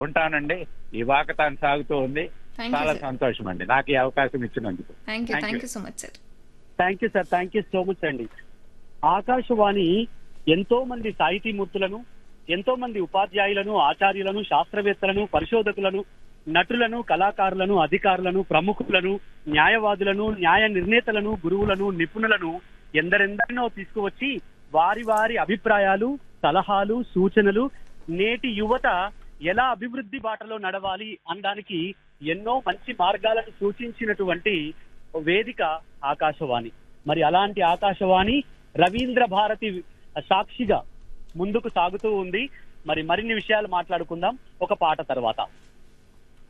ఉంటానండి ఈ వాకతాన్ సాగుతూ ఉంది థ్యాంక్ యూ చాలా సార్ సంతోషం అండి నాకు ఈ అవకాశం ఇచ్చినందుకు thank you Thank thank you. You so much sir thank you sir thank you so much అండి ఆకాశవాణి ఎంతో మంది సాహితీమూర్తులను ఎంతో మంది ఉపాధ్యాయులను ఆచార్యులను శాస్త్రవేత్తలను పరిశోధకులను నటులను కళాకారులను అధికారులను ప్రముఖులను న్యాయవాదులను న్యాయ నిర్ణేతలను గురువులను నిపుణులను ఎందరెందరినో తీసుకువచ్చి వారి వారి అభిప్రాయాలు సలహాలు సూచనలు నేటి యువత ఎలా అభివృద్ధి బాటలో నడవాలి అనడానికి ఎన్నో మంచి మార్గాలను సూచించినటువంటి వేదిక ఆకాశవాణి మరి అలాంటి ఆకాశవాణి రవీంద్ర భారతి సాక్షిగా ముందుకు సాగుతూ ఉంది మరి మరిన్ని విషయాలు మాట్లాడుకుందాం ఒక పాట తర్వాత